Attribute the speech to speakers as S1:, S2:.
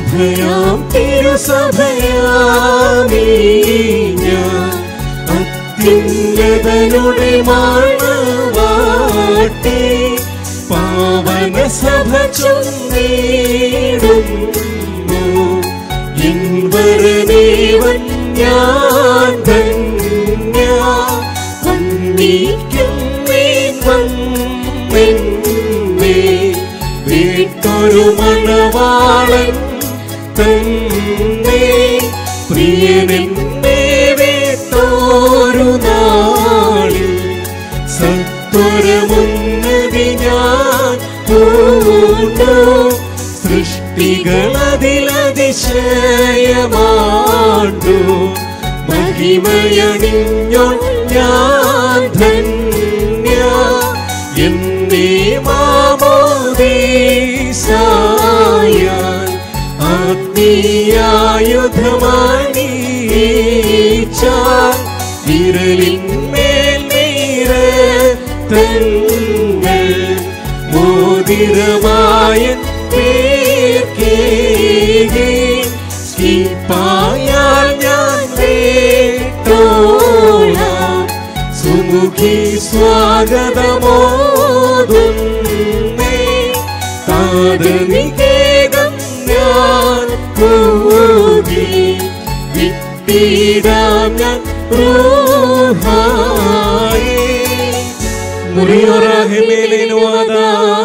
S1: ശുദ്ധയാം തിരുസഭയാമീ ഞാൻ അത്യുന്നതനുടെ മാണവാട്ടി പാവന സഭ ചൊന്നേടുന്നു ഇൻവരനേവൻ ഞാൻ ധന്യ വന്നിക്കും മേൻ വന്നെന്നെ വീട്ടൊരു മണവാളൻ തന്നെ പ്രിയനെന്നെ വീട്ടോരു നാളിൽ സത്വരമുന്നതി ഞാൻ പൂണ്ടു സൃഷ്ടികളതിലതിശയമാണ്ടു മഹിമയണിഞ്ഞോ ഞാൻ ധന്യ എന്നീ മാമോദീസായാൻ ആത്മീയായുധമാണീച്ചാൻ വിരലിന്മേൽ നീര തങ്ങൾ മോതിരമായ പേർക്കേകി സ്കിപ്പായാൽ ഞാൻ വേട്ടോളാം സുമുഖി സ്വാഗതമോതുന്നേ താതനികേതം ഞാൻ കൂകി വിട്ടിടാം ഞാൻ റൂഹായേ മുറിയൊറാഹിമേലിനുവാദാ